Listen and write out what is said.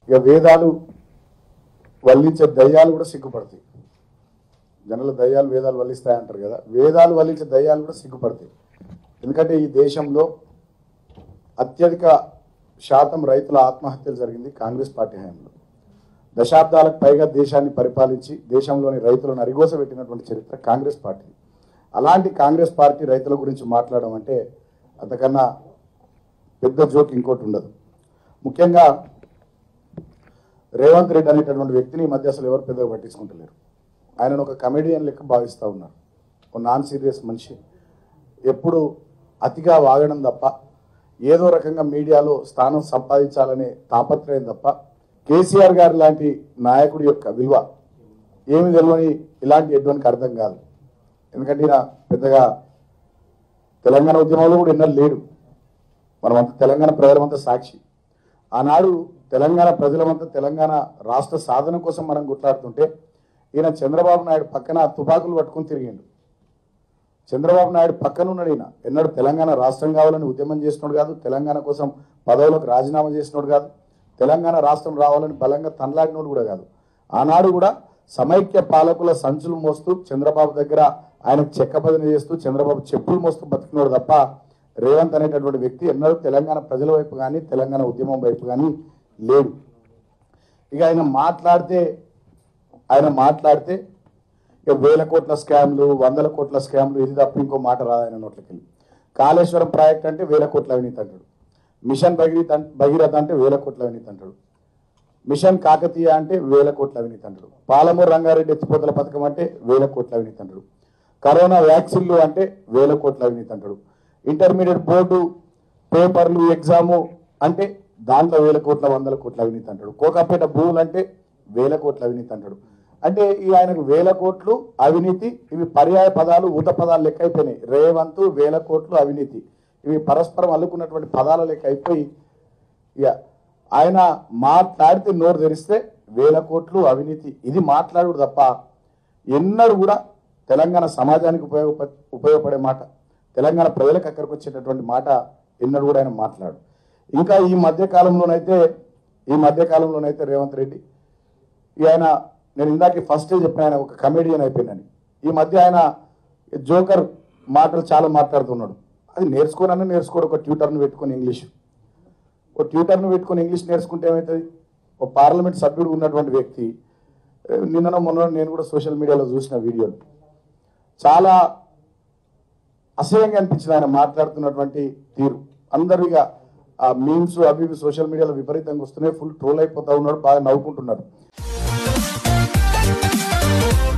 ఇక వేదాలు వల్లించే దయ్యాలు కూడా సిగ్గుపడతాయి జనుల దయ్యాలు వేదాలు వల్లిస్తాయి అంటారు కదా వేదాలు వల్లించే దయ్యాలు కూడా సిగ్గుపడతాయి ఎందుకంటే ఈ దేశంలో అత్యధిక శాతం రైతుల ఆత్మహత్యలు జరిగింది కాంగ్రెస్ పార్టీ హయాంలో దశాబ్దాలకు పైగా దేశాన్ని పరిపాలించి దేశంలోని రైతులను అరిగోస పెట్టినటువంటి చరిత్ర కాంగ్రెస్ పార్టీ అలాంటి కాంగ్రెస్ పార్టీ రైతుల గురించి మాట్లాడడం అంటే అంతకన్నా పెద్ద జోక్ ఇంకోటి ఉండదు ముఖ్యంగా రేవంత్ రెడ్డి అనేటటువంటి వ్యక్తిని ఈ మధ్య అసలు ఎవరు పెద్దగా పట్టించుకుంటలేరు ఆయనను ఒక కమెడియన్ లెక్క భావిస్తూ ఉన్నారు ఒక నాన్ సీరియస్ మనిషి ఎప్పుడు అతిగా వాగడం తప్ప ఏదో రకంగా మీడియాలో స్థానం సంపాదించాలనే తాపత్రయం తప్ప కేసీఆర్ గారి లాంటి నాయకుడి యొక్క విలువ ఏమి తెలియని ఇలాంటి ఎటువంటి అర్థం కాదు ఎందుకంటే ఈయన పెద్దగా తెలంగాణ ఉద్యమంలో కూడా ఎన్నో లేడు మనమంతా తెలంగాణ ప్రజలమంతా సాక్షి ఆనాడు తెలంగాణ ప్రజలమంతా తెలంగాణ రాష్ట్ర సాధన కోసం మనం గుట్లాడుతుంటే ఈయన చంద్రబాబు నాయుడు పక్కన తుపాకులు పట్టుకొని తిరిగిండు చంద్రబాబు నాయుడు పక్కన ఉన్నాడు ఈయన ఎన్నడూ తెలంగాణ రాష్ట్రం కావాలని ఉద్యమం చేసినోడు కాదు తెలంగాణ కోసం పదవులకు రాజీనామా చేసినోడు కాదు తెలంగాణ రాష్ట్రం రావాలని బలంగా తనలాడినోడు కూడా కాదు ఆనాడు కూడా సమైక్య పాలకుల సంచులు మోస్తూ చంద్రబాబు దగ్గర ఆయనకు చెక్క బదిలీ చేస్తూ చంద్రబాబు చెప్పులు మోస్తూ బతికినోడు తప్ప రేవంత్ అనేటటువంటి వ్యక్తి ఎన్నడూ తెలంగాణ ప్రజల వైపు కానీ తెలంగాణ ఉద్యమం వైపు కానీ లేడు ఇక ఆయన మాట్లాడితే ఆయన మాట్లాడితే ఇక వేల కోట్ల స్కామ్లు వందల కోట్ల స్కామ్లు ఇది తప్ప ఇంకో మాట రాదు ఆయన నోట్లకి వెళ్ళి కాళేశ్వరం ప్రాజెక్ట్ అంటే వేల కోట్ల అవినీతి అంటాడు మిషన్ భగీరథ అం- భగీరథ అంటే వేల కోట్ల అవినీతి అంటాడు మిషన్ కాకతీయ అంటే వేల కోట్ల అవినీతి అంటాడు పాలమూరు రంగారెడ్డి ఎత్తిపోతల పథకం అంటే వేల కోట్ల అవినీతి అంటాడు కరోనా వ్యాక్సిన్లు అంటే వేల కోట్ల అవినీతి అంటాడు ఇంటర్మీడియట్ బోర్డు పేపర్లు ఎగ్జాము అంటే దాంట్లో వేల కోట్ల వందల కోట్ల అవినీతి అంటాడు కోకాపేట భూములు అంటే వేల కోట్ల అవినీతి అంటాడు అంటే ఈ ఆయనకు వేల కోట్లు అవినీతి ఇవి పర్యాయ పదాలు ఊత పదాలు లెక్క అయిపోయినాయి రేవంతు వేల కోట్లు అవినీతి ఇవి పరస్పరం అల్లుకున్నటువంటి పదాల లెక్క అయిపోయి ఇక ఆయన మాట్లాడితే నోరు తెరిస్తే వేల కోట్లు అవినీతి ఇది మాట్లాడు తప్ప ఎన్నడూ కూడా తెలంగాణ సమాజానికి ఉపయోగప ఉపయోగపడే మాట తెలంగాణ ప్రజలకు అక్కడికి వచ్చేటటువంటి మాట ఎన్నడూ కూడా ఆయన మాట్లాడు ఇంకా ఈ మధ్య కాలంలోనైతే ఈ మధ్య కాలంలోనైతే రేవంత్ రెడ్డి ఇక ఆయన నేను ఇందాక ఫస్ట్ చెప్పిన ఆయన ఒక కమెడియన్ అయిపోయినని ఈ మధ్య ఆయన జోకర్ మాటలు చాలా మాట్లాడుతున్నాడు అది నేర్చుకోనని నేర్చుకోడు ఒక ట్యూటర్ని పెట్టుకొని ఇంగ్లీష్ ఒక ట్యూటర్ను పెట్టుకొని ఇంగ్లీష్ నేర్చుకుంటే ఏమవుతుంది ఒక పార్లమెంట్ సభ్యుడు ఉన్నటువంటి వ్యక్తి ఏ, నిన్న మొన్న నేను కూడా సోషల్ మీడియాలో చూసిన వీడియోలు చాలా అసహ్యంగా అనిపించింది ఆయన మాట్లాడుతున్నటువంటి తీరు అందరూ ఇక ఆ మీమ్స్ అవి ఇవి సోషల్ మీడియాలో విపరీతంగా వస్తున్నాయి ఫుల్ ట్రోల్ అయిపోతా ఉన్నాడు బాగా నవ్వుకుంటున్నారు